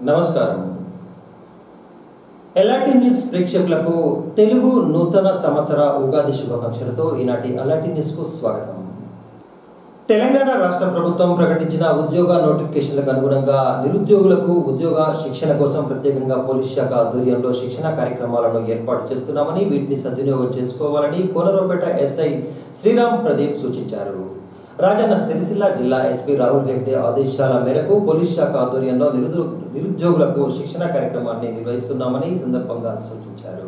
నమస్కారం LRT news ప్రేక్షకులకు తెలుగు నూతన సంవత్సర ఉగాది శుభాకాంక్షలతో ఈనాటి ఎల్ఆర్టీ న్యూస్ కు స్వాగతం తెలంగాణ రాష్ట్ర ప్రభుత్వం ప్రకటించిన ఉద్యోగ నోటిఫికేషన్లకు అనుగుణంగా నిరుద్యోగులకు ఉద్యోగ శిక్షణ కోసం ప్రత్యేకంగా పోలీస్ శాఖ ఆధ్వర్యంలో శిక్షణ కార్యక్రమాలను ఏర్పాటు చేస్తున్నామని వీటిని సద్వినియోగం చేసుకోవాలని కోనరావుపేట ఎస్ఐ శ్రీరామ్ ప్రదీప్ సూచించారు రాజన్న సిరిసిల్ల జిల్లా ఎస్పీ రాహుల్ హెగ్డే ఆదేశాల మేరకు పోలీస్ శాఖ ఆధ్వర్యంలో నిరుద్యో నిరుద్యోగులకు శిక్షణ కార్యక్రమాన్ని నిర్వహిస్తున్నామని ఈ సందర్భంగా సూచించారు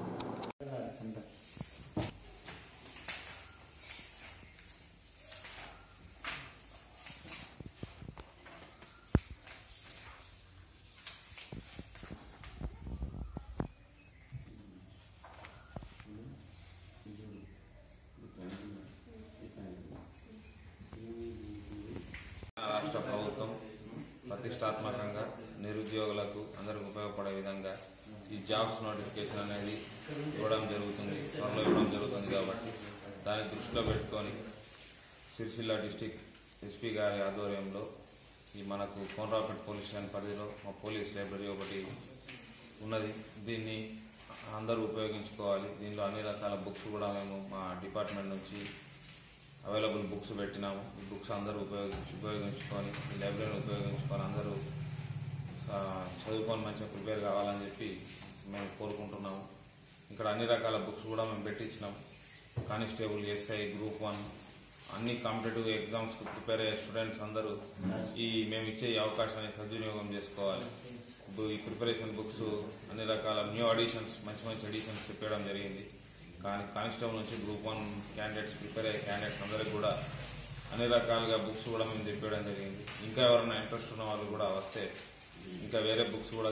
రాష్ట్ర ప్రభుత్వం ప్రతిష్టాత్మకంగా నిరుద్యోగులకు అందరికి ఉపయోగపడే విధంగా ఈ జాబ్స్ నోటిఫికేషన్ అనేది ఇవ్వడం జరుగుతుంది త్వరలో ఇవ్వడం జరుగుతుంది కాబట్టి దాన్ని దృష్టిలో పెట్టుకొని సిరిసిల్ల డిస్టిక్ ఎస్పీ గారి ఆధ్వర్యంలో ఈ మనకు కోనరాపేట పోలీస్ స్టేషన్ పరిధిలో మా పోలీస్ లైబ్రరీ ఒకటి ఉన్నది దీన్ని అందరూ ఉపయోగించుకోవాలి దీనిలో అన్ని రకాల బుక్స్ కూడా మేము మా డిపార్ట్మెంట్ నుంచి అవైలబుల్ బుక్స్ పెట్టినాము ఈ బుక్స్ అందరూ ఉపయోగించి ఉపయోగించుకొని ఈ లైబ్రరీని ఉపయోగించుకొని అందరూ ఆ, చదువుకొని మంచిగా ప్రిపేర్ కావాలని చెప్పి మేము కోరుకుంటున్నాము ఇక్కడ అన్ని రకాల బుక్స్ కూడా మేము పెట్టించినాం కానిస్టేబుల్ ఎస్ఐ గ్రూప్ వన్ అన్ని కాంపిటేటివ్ ఎగ్జామ్స్కి ప్రిపేర్ అయ్యే స్టూడెంట్స్ అందరూ ఈ మేము ఇచ్చే ఈ అవకాశాన్ని సద్వినియోగం చేసుకోవాలి ఇప్పుడు ఈ ప్రిపరేషన్ బుక్స్ అన్ని రకాల న్యూ అడిషన్స్ మంచి మంచి అడిషన్స్ చెప్పడం జరిగింది కానీ కానిస్టేబుల్ నుంచి గ్రూప్ వన్ క్యాండిడేట్స్ ప్రిపేర్ అయ్యే క్యాండిడేట్స్ అందరికి కూడా అన్ని రకాలుగా బుక్స్ కూడా మేము తెప్పించడం జరిగింది ఇంకా ఎవరైనా ఇంట్రెస్ట్ ఉన్న వాళ్ళు కూడా వస్తే ఇంకా వేరే బుక్స్ కూడా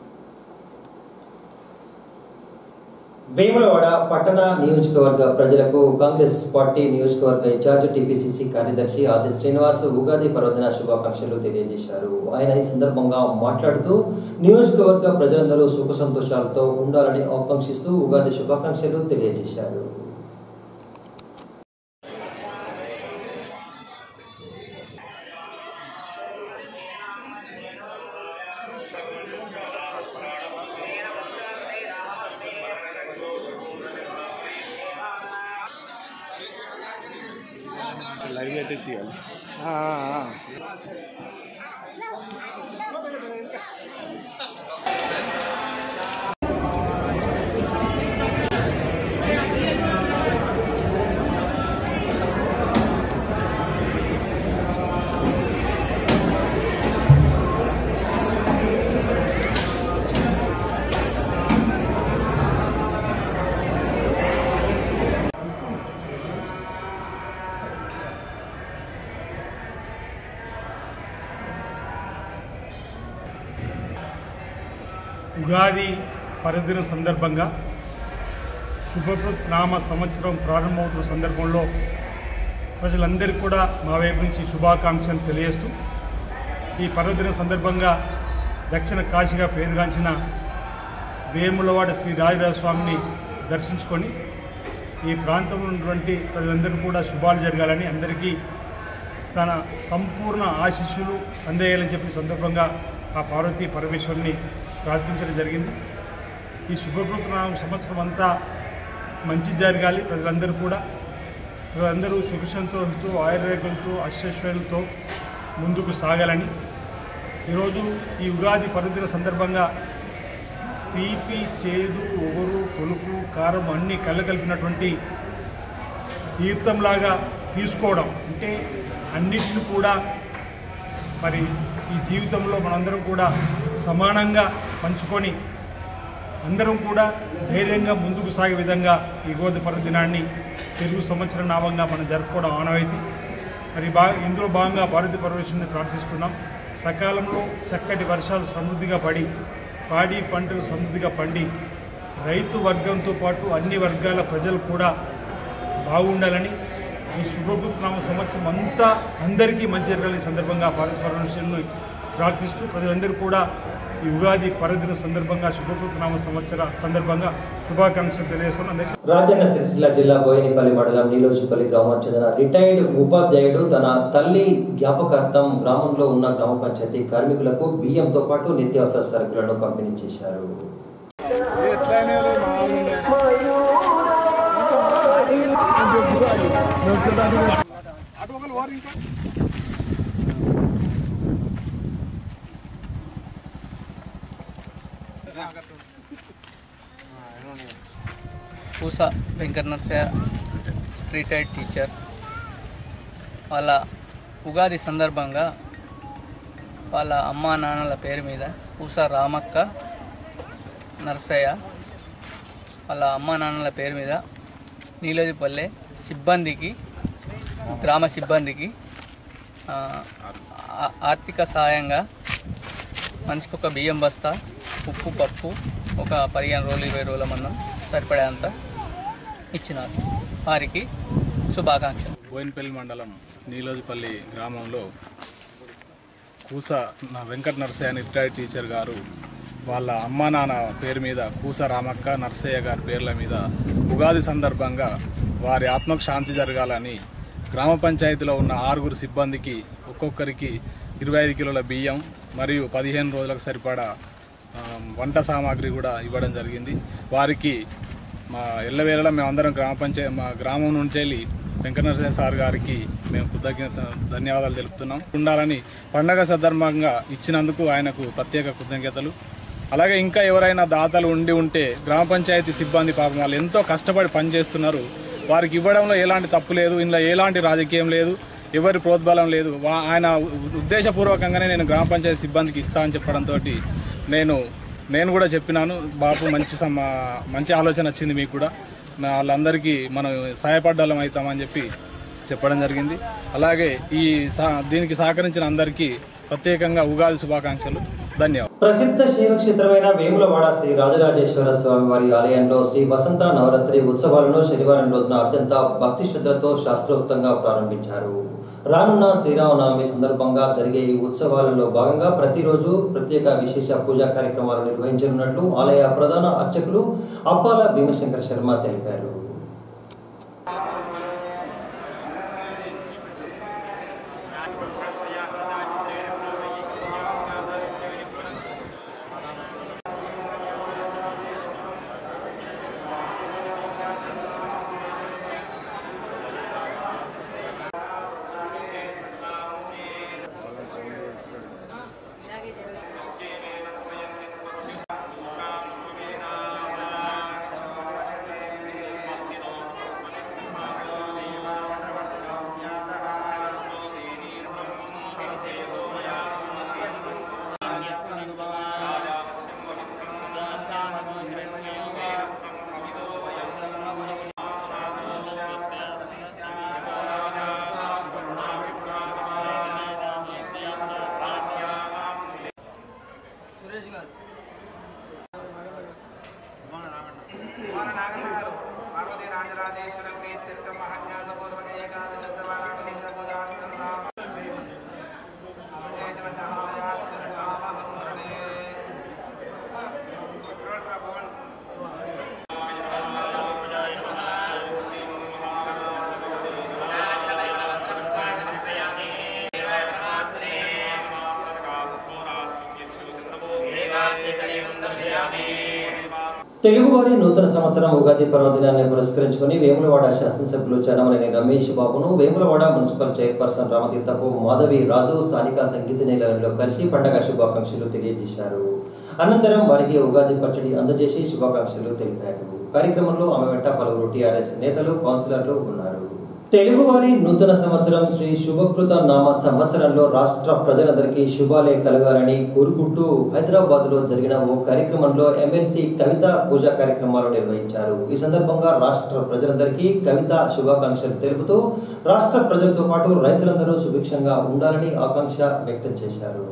వేములవాడ పట్టణ నియోజకవర్గ ప్రజలకు కాంగ్రెస్ పార్టీ నియోజకవర్గ ఇన్ఛార్జ్ టీపీసీసీ కార్యదర్శి ఆది శ్రీనివాస్ ఉగాది పర్వదిన శుభాకాంక్షలు తెలియజేశారు ఆయన ఈ సందర్భంగా మాట్లాడుతూ నియోజకవర్గ ప్రజలందరూ సుఖ సంతోషాలతో ఉండాలని ఆకాంక్షిస్తూ ఉగాది శుభాకాంక్షలు తెలియజేశారు లైవ్ అయితే తీయాలి ఉగాది పర్వదినం సందర్భంగా శుభకృత్ నామ సంవత్సరం ప్రారంభమవుతున్న సందర్భంలో ప్రజలందరికీ కూడా మా వైపు నుంచి శుభాకాంక్షలు తెలియజేస్తూ ఈ పర్వదిన సందర్భంగా దక్షిణ కాశీగా పేరుగాంచిన వేములవాడ శ్రీ రాజరాజ స్వామిని దర్శించుకొని ఈ ప్రాంతంలో ఉన్నటువంటి ప్రజలందరికీ కూడా శుభాలు జరగాలని అందరికీ తన సంపూర్ణ ఆశీస్సులు అందేయాలని చెప్పిన సందర్భంగా ఆ పార్వతీ పరమేశ్వరుని ప్రార్థించడం జరిగింది ఈ శుభకృతనామ సంవత్సరం అంతా మంచి జరగాలి ప్రజలందరూ కూడా ప్రజలందరూ సుఖ సంతోషంతో ఆయుర్వేదంతో అశ్వశ్వలతో ముందుకు సాగాలని ఈరోజు ఈ ఉగాది పర్వదిన సందర్భంగా తీపి చేదు ఒగరు పులుపు కారం అన్నీ కలగలిపినటువంటి తీర్థంలాగా తీసుకోవడం అంటే అన్నిటిని కూడా మరి ఈ జీవితంలో మనందరం కూడా సమానంగా పంచుకొని అందరం కూడా ధైర్యంగా ముందుకు సాగే విధంగా ఈ గోధి పర్వదినాన్ని తెలుగు సంవత్సర నామంగా మనం జరుపుకోవడం ఆనవాయితీ మరి బా ఇందులో భాగంగా భారతి పరమేశ్వరుని ప్రార్థిస్తున్నాం సకాలంలో చక్కటి వర్షాలు సమృద్ధిగా పడి పాడి పంటలు సమృద్ధిగా పండి రైతు వర్గంతో పాటు అన్ని వర్గాల ప్రజలు కూడా బాగుండాలని ఈ శుభకృతనామ సంవత్సరం అంతా అందరికీ మంచి జరగాలని ఈ సందర్భంగా భారత పరమేశ్వరుని ప్రార్థిస్తూ ప్రజలందరూ కూడా ఈ ఉగాది పర్వదిన సందర్భంగా శుభకృత నామ సంవత్సర సందర్భంగా శుభాకాంక్షలు తెలియజేస్తున్నాను అందరికీ రాజన్న సిరిసిల్ల జిల్లా బోయినపల్లి మండలం నీలోజిపల్లి గ్రామం చెందిన రిటైర్డ్ ఉపాధ్యాయుడు తన తల్లి జ్ఞాపకార్థం గ్రామంలో ఉన్న గ్రామ పంచాయతీ కార్మికులకు బియ్యంతో పాటు నిత్యావసర సరుకులను పంపిణీ చేశారు పూస వెంకట నరసయ్య రిటైర్డ్ టీచర్ వాళ్ళ ఉగాది సందర్భంగా వాళ్ళ అమ్మా నాన్నల పేరు మీద పూస రామక్క నరసయ్య వాళ్ళ అమ్మా నాన్నల పేరు మీద నీలోజిపల్లె సిబ్బందికి గ్రామ సిబ్బందికి ఆ, ఆ- ఆర్థిక సహాయంగా మనిషికి ఒక బియ్యం బస్తా ఉప్పు పప్పు ఒక పదిహేను రోజులు ఇరవై రోజుల మందం సరిపడేంత ఇచ్చినారు వారికి శుభాకాంక్షలు బోయినపల్లి మండలం నీలోజిపల్లి గ్రామంలో కూస నా వెంకట నరసయ్య అని రిటైర్డ్ టీచర్ గారు వాళ్ళ అమ్మా నాన్న పేరు మీద కూస రామక్క నరసయ్య గారి పేర్ల మీద ఉగాది సందర్భంగా వారి ఆత్మకు శాంతి జరగాలని గ్రామ పంచాయతీలో ఉన్న ఆరుగురు సిబ్బందికి ఒక్కొక్కరికి ఇరవై ఐదు కిలోల బియ్యం మరియు పదిహేను రోజులకు సరిపడా ఆ, వంట సామాగ్రి కూడా ఇవ్వడం జరిగింది వారికి మా ఎల్లవేళలా మేమందరం గ్రామ పంచాయతీ మా గ్రామం నుంచి వెళ్ళి వెంకటనరసింహ సార్ గారికి మేము కృతజ్ఞత ధన్యవాదాలు తెలుపుతున్నాం ఉండాలని పండగ సందర్భంగా ఇచ్చినందుకు ఆయనకు ప్రత్యేక కృతజ్ఞతలు అలాగే ఇంకా ఎవరైనా దాతలు ఉండి ఉంటే గ్రామ పంచాయతీ సిబ్బంది పాపం వాళ్ళు ఎంతో కష్టపడి పనిచేస్తున్నారు వారికి ఇవ్వడంలో ఎలాంటి తప్పు లేదు ఇందులో ఎలాంటి రాజకీయం లేదు ఎవరి ప్రోద్బలం లేదు వా- ఆయన ఉ- ఉద్దేశపూర్వకంగానే నేను గ్రామ పంచాయతీ సిబ్బందికి ఇస్తా అని చెప్పడంతో నేను నేను కూడా చెప్పినాను బాపు మంచి సమ మంచి ఆలోచన వచ్చింది మీకు కూడా నా వాళ్ళందరికీ మనం సహాయపడ్డాలం అవుతామని చెప్పి చెప్పడం జరిగింది అలాగే ఈ సా దీనికి సహకరించిన అందరికీ ప్రత్యేకంగా ఉగాది శుభాకాంక్షలు ధన్యవాదాలు ప్రసిద్ధ శైవక్షేత్రమైన వేములవాడ శ్రీ రాజరాజేశ్వర స్వామి వారి ఆలయంలో శ్రీ వసంత నవరాత్రి ఉత్సవాలను శనివారం రోజున అత్యంత భక్తి శ్రద్ధలతో శాస్త్రోక్తంగా ప్రారంభించారు రానున్న శ్రీరామనవమి సందర్భంగా జరిగే ఈ ఉత్సవాలలో భాగంగా ప్రతిరోజు ప్రత్యేక విశేష పూజా కార్యక్రమాలు నిర్వహించనున్నట్లు ఆలయ ప్రధాన అర్చకులు అప్పాల భీమశంకర్ శర్మ తెలిపారు తెలుగువారి నూతన సంవత్సరం ఉగాది పర్వదినాన్ని పురస్కరించుకుని వేములవాడ శాసనసభ్యులు చనమనేని రమేష్ బాబును వేములవాడ మున్సిపల్ చైర్పర్సన్ రామతీర్థపు మాధవి రాజు స్థానిక సంగీత నిలయంలో కలిసి పండగ శుభాకాంక్షలు తెలియజేశారు అనంతరం వారికి ఉగాది పచ్చడి అందజేసి శుభాకాంక్షలు తెలిపారు కార్యక్రమంలో ఆమె వెంట పలువురు టీఆర్ఎస్ నేతలు కౌన్సిలర్లు ఉన్నారు తెలుగువారి నూతన సంవత్సరం శ్రీ శుభకృత నామ సంవత్సరంలో రాష్ట్ర ప్రజలందరికీ శుభాలే కలగాలని కోరుకుంటూ హైదరాబాద్ లో జరిగిన ఓ కార్యక్రమంలో ఎమ్మెల్సీ కవిత పూజా కార్యక్రమాలు నిర్వహించారు ఈ సందర్భంగా రాష్ట్ర ప్రజలందరికీ కవిత శుభాకాంక్షలు తెలుపుతూ రాష్ట్ర ప్రజలతో పాటు రైతులందరూ సుభిక్షంగా ఉండాలని ఆకాంక్ష వ్యక్తం చేశారు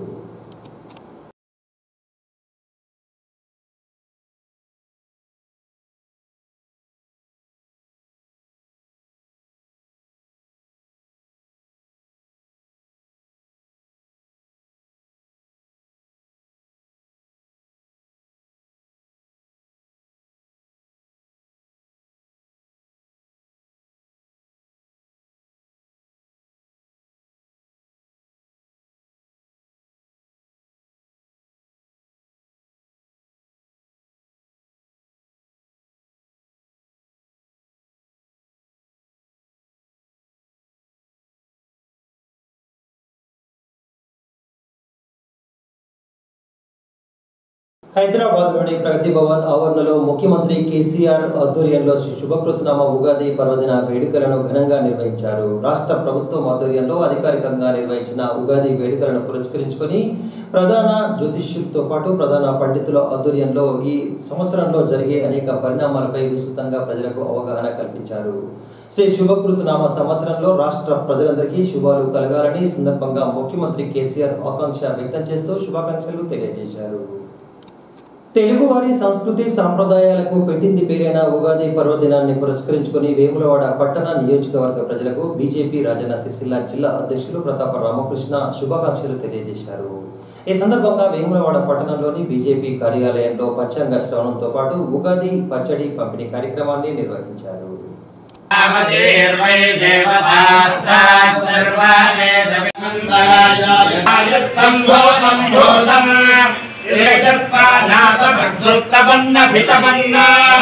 హైదరాబాద్ లోని ప్రగతి భవన్ ఆవరణలో ముఖ్యమంత్రి కేసీఆర్ ఆధ్వర్యంలో శ్రీ శుభకృతనామ ఉగాది పర్వదిన వేడుకలను ఘనంగా నిర్వహించారు రాష్ట్ర ప్రభుత్వం ఆధ్వర్యంలో అధికారికంగా నిర్వహించిన ఉగాది వేడుకలను పురస్కరించుకొని ప్రధాన జ్యోతిష్యులతో పాటు ప్రధాన పండితుల ఆధ్వర్యంలో ఈ సంవత్సరంలో జరిగే అనేక పరిణామాలపై విస్తృతంగా ప్రజలకు అవగాహన కల్పించారు శ్రీ శుభకృతనామ సంవత్సరంలో రాష్ట్ర ప్రజలందరికీ శుభాలు కలగాలని ఈ సందర్భంగా ముఖ్యమంత్రి కేసీఆర్ ఆకాంక్ష వ్యక్తం చేస్తూ శుభాకాంక్షలు తెలియజేశారు తెలుగువారి సంస్కృతి సాంప్రదాయాలకు పెట్టింది పేరైన ఉగాది పర్వదినాన్ని పురస్కరించుకొని వేములవాడ పట్టణ నియోజకవర్గ ప్రజలకు బీజేపీ రాజన్న సిరిసిల్ల జిల్లా అధ్యక్షులు ప్రతాప రామకృష్ణ శుభాకాంక్షలు తెలియజేశారు ఈ సందర్భంగా వేములవాడ పట్టణంలోని బీజేపీ కార్యాలయంలో పంచాంగ శ్రవణంతో పాటు ఉగాది పచ్చడి పంపిణీ కార్యక్రమాన్ని నిర్వహించారు దేవై దేవతాస్తాः సర్వా వేదవిమందరాయ సంభోతం భూతం ఏకస్వానాథమద్భుతమన్న భితమన్న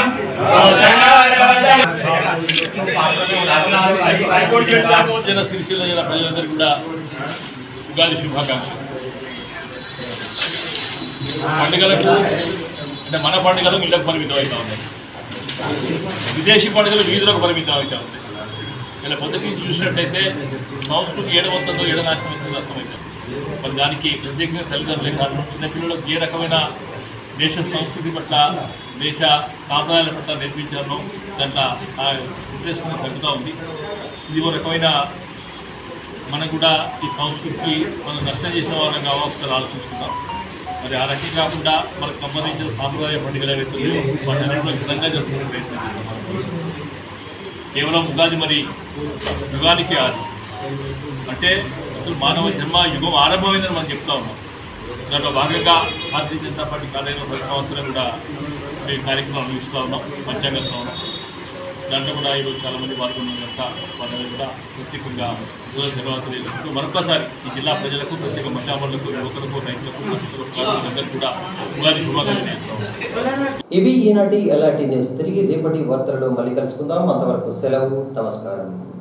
జన సిరిసిల్ల జిల్లా ప్రజలందరికీ కూడా ఉగాది శుభాకాంక్షలు పండుగలకు అంటే మన పండుగలు ఇళ్లకు పరిమితం అవుతా ఉన్నాయి విదేశీ పండుగలు వీధులకు పరిమితం అవుతా ఉన్నాయి ఇలా పొద్దుకి చూసినట్టయితే సంస్కృతి ఏడవస్తుందో ఏడ నాశనం అవుతుందో అర్థమవుతుంది మరి దానికి ప్రత్యేకంగా తల్లిదండ్రులే కారణం చిన్నపిల్లలకు ఏ రకమైన దేశ సంస్కృతి పట్ల దేశ సాంప్రదాయాల పట్ల నేర్పించాలో దాంట్లో ఆ ఇంట్రెస్ట్ తగ్గుతూ ఉంది ఇది ఒక రకమైన మనం కూడా ఈ సంస్కృతికి మనం నష్టం చేసిన వాళ్ళని కావాలి ఆలోచించుకుందాం మరి ఆ రకంగా కాకుండా మనకు సంబంధించిన సాంప్రదాయ పండుగలు ఏవైతే ఉన్నాయో వాటిని ఘనంగా జరుపుకునే ప్రయత్నం చేద్దాం. కేవలం ఉగాది మరి యుగానికి ఆది అంటే అసలు మానవ జన్మ యుగం ఆరంభమైందని మనం చెప్తా ఉన్నాం దాంట్లో భాగంగా భారతీయ జనతా పార్టీ కార్యాలయంలో ప్రతి సంవత్సరం కూడా ఈ కార్యక్రమాలు నిర్వహిస్తూ ఉన్నాం పంచాంగంతో ఉన్నాం దాంట్లో కూడా ఈరోజు చాలా మంది పాల్గొన్నారు కనుక వాళ్ళని కూడా ప్రత్యేకంగా ఈరోజు ధన్యవాదాలు తెలియజేస్తూ మరొకసారి ఈ జిల్లా ప్రజలకు ప్రత్యేక మహిళామణులకు యువకులకు రైతులకు మనుషులకు కార్మికులందరికీ కూడా ఉగాది శుభాకాంక్షలు చేస్తాం ఇవి ఈనాటి ఎలాంటి న్యూస్ తిరిగి రేపటి వార్తలలో మళ్ళీ కలుసుకుందాం అంతవరకు సెలవు నమస్కారం